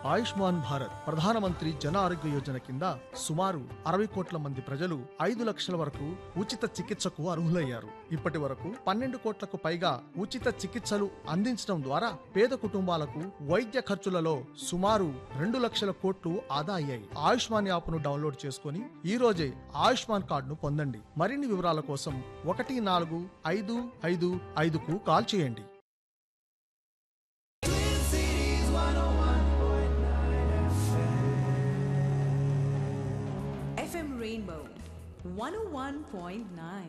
ఆయుష్మాన్ భారత్ ప్రధానమంత్రి జన ఆరోగ్య యోజన కింద సుమారు అరవై కోట్ల మంది ప్రజలు ఐదు లక్షల వరకు ఉచిత చికిత్సకు అర్హులయ్యారు ఇప్పటి వరకు పన్నెండు కోట్లకు పైగా ఉచిత చికిత్సలు అందించడం ద్వారా పేద కుటుంబాలకు వైద్య ఖర్చులలో సుమారు రెండు లక్షల కోట్లు ఆదా అయ్యాయి ఆయుష్మాన్ యాప్ను డౌన్లోడ్ చేసుకుని ఈ రోజే ఆయుష్మాన్ కార్డును పొందండి మరిన్ని వివరాల కోసం ఒకటి నాలుగు ఐదు ఐదు ఐదుకు కాల్ చేయండి FM Rainbow 101.9.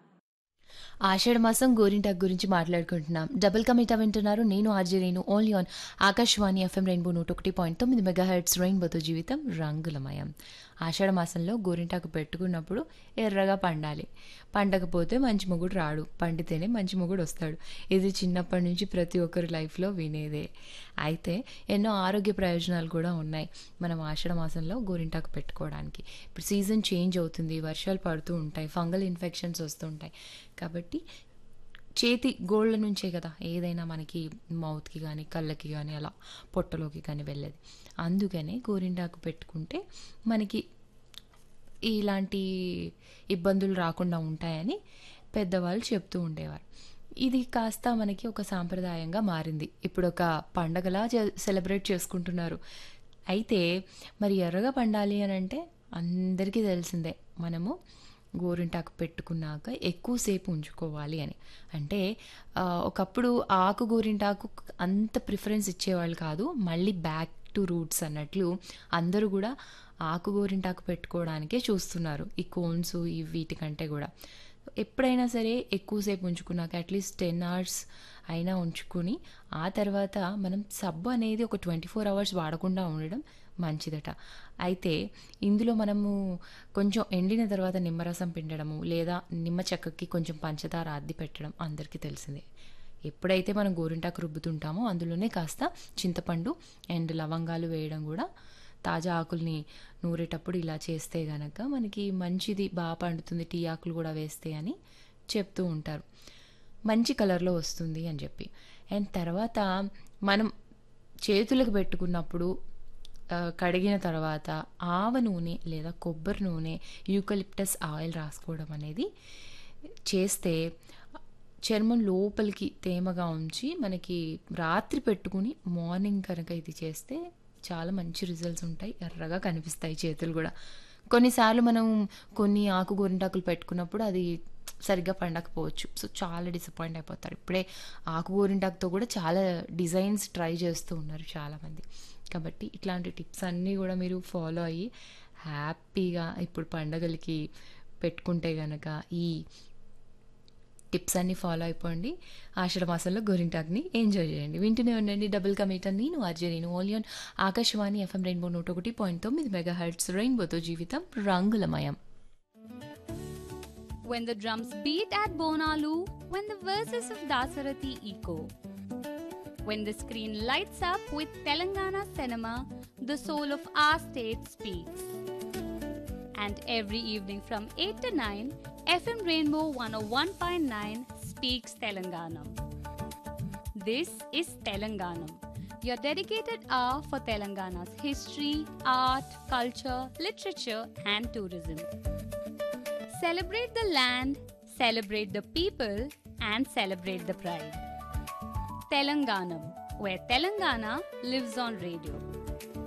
ఆషాఢ మాసం గోరింటాక్ గురించి మాట్లాడుకుంటున్నాం డబుల్ కమిటా వింటున్నారు నేను ఆర్జే నేను only on Akashvani FM rainbow నూట ఒకటి పాయింట్ తొమ్మిది మెగా హెడ్స్ రెయిన్బోతో జీవితం రంగులమయం ఆషాఢ మాసంలో గోరింటాకు పెట్టుకున్నప్పుడు ఎర్రగా పండాలి పండకపోతే మంచి మొగుడు రాడు పండితేనే మంచి మొగుడు వస్తాడు ఇది చిన్నప్పటి నుంచి ప్రతి ఒక్కరి లైఫ్లో వినేదే అయితే ఎన్నో ఆరోగ్య ప్రయోజనాలు కూడా ఉన్నాయి మనం ఆషాఢ మాసంలో గోరింటాకు పెట్టుకోవడానికి ఇప్పుడు సీజన్ చేంజ్ అవుతుంది వర్షాలు పడుతూ ఉంటాయి ఫంగల్ ఇన్ఫెక్షన్స్ వస్తుంటాయి కాబట్టి చేతి గోళ్ళ నుంచే కదా ఏదైనా మనకి మౌత్కి కానీ కళ్ళకి కానీ అలా పొట్టలోకి కానీ వెళ్ళేది అందుకనే గోరింటాకు పెట్టుకుంటే మనకి ఇలాంటి ఇబ్బందులు రాకుండా ఉంటాయని పెద్దవాళ్ళు చెప్తూ ఉండేవారు ఇది కాస్త మనకి ఒక సాంప్రదాయంగా మారింది ఇప్పుడు ఒక పండగలా చే- సెలబ్రేట్ చేసుకుంటున్నారు అయితే మరి ఎర్రగా పండాలి అని అంటే అందరికీ తెలిసిందే మనము గోరింటాకు పెట్టుకున్నాక ఎక్కువసేపు ఉంచుకోవాలి అని అంటే ఆ, ఒకప్పుడు ఆకు గోరింటాకు అంత ప్రిఫరెన్స్ ఇచ్చేవాళ్ళు కాదు మళ్ళీ బ్యాక్ టు రూట్స్ అన్నట్లు అందరూ కూడా ఆకు గోరింటాకు పెట్టుకోవడానికే చూస్తున్నారు ఈ కోన్స్ ఈ వీటికంటే కూడా ఎప్పుడైనా సరే ఎక్కువసేపు ఉంచుకున్నాక అట్లీస్ట్ టెన్ అవర్స్ అయినా ఉంచుకుని ఆ తర్వాత మనం సబ్బు అనేది ఒక ట్వంటీ ఫోర్ అవర్స్ వాడకుండా ఉండడం మంచిదట అయితే ఇందులో మనము కొంచెం ఎండిన తర్వాత నిమ్మరసం పిండడము లేదా నిమ్మ చెక్కకి కొంచెం పంచదార అద్ది పెట్టడం అందరికీ తెలిసిందే ఎప్పుడైతే మనం గోరింటాకు రుబ్బుతుంటామో అందులోనే కాస్త చింతపండు అండ్ లవంగాలు వేయడం కూడా తాజా ఆకుల్ని నూరేటప్పుడు ఇలా చేస్తే గనక మనకి మంచిది బాగా పండుతుంది టీ ఆకులు కూడా వేస్తే అని చెప్తూ ఉంటారు మంచి కలర్లో వస్తుంది అని చెప్పి అండ్ తర్వాత మనం చేతులకు పెట్టుకున్నప్పుడు ఆ, కడిగిన తర్వాత ఆవ నూనె లేదా కొబ్బరి నూనె యూకలిప్టస్ ఆయిల్ రాసుకోవడం అనేది చేస్తే చర్మం లోపలికి తేమగా ఉంచి మనకి రాత్రి పెట్టుకుని మార్నింగ్ కనుక ఇది చేస్తే చాలా మంచి రిజల్ట్స్ ఉంటాయి ఎర్రగా కనిపిస్తాయి చేతులు కూడా కొన్నిసార్లు మనం కొన్ని ఆకు గోరింటాకులు పెట్టుకున్నప్పుడు అది సరిగ్గా పండకపోవచ్చు సో చాలా డిసప్పాయింట్ అయిపోతారు ఇప్పుడే ఆకు గోరింటాకుతో కూడా చాలా డిజైన్స్ ట్రై చేస్తూ ఉన్నారు చాలామంది కాబట్టి ఇట్లాంటి టిప్స్ అన్నీ కూడా మీరు ఫాలో అయ్యి హ్యాపీగా ఇప్పుడు పండగలకి పెట్టుకుంటే గనక ఈ టిప్స్ అన్ని ఫాలో అయిపోండి ఆషాఢ మాసంలో గోరింటాక్ని ఎంజాయ్ చేయండి వింటూనే ఉండండి డబుల్ కమీటర్ నేను ఆర్జే నేను ఓలియన్ ఆకాశవాణి ఎఫ్ఎం రెయిన్బో నూట ఒకటి పాయింట్ తొమ్మిది మెగా హెడ్స్ రెయిన్బోతో జీవితం రంగులమయం when the drums beat at Bonalu, when the verses of Dasarathi echo. When the screen lights up with Telangana cinema, the soul of our state speaks. And every evening from 8 to 9, FM Rainbow 101.9 speaks Telangana. This is Telanganam, your dedicated hour for Telangana's history, art, culture, literature, and tourism. Celebrate the land, celebrate the people, and celebrate the pride. Telanganam, where Telangana lives on radio.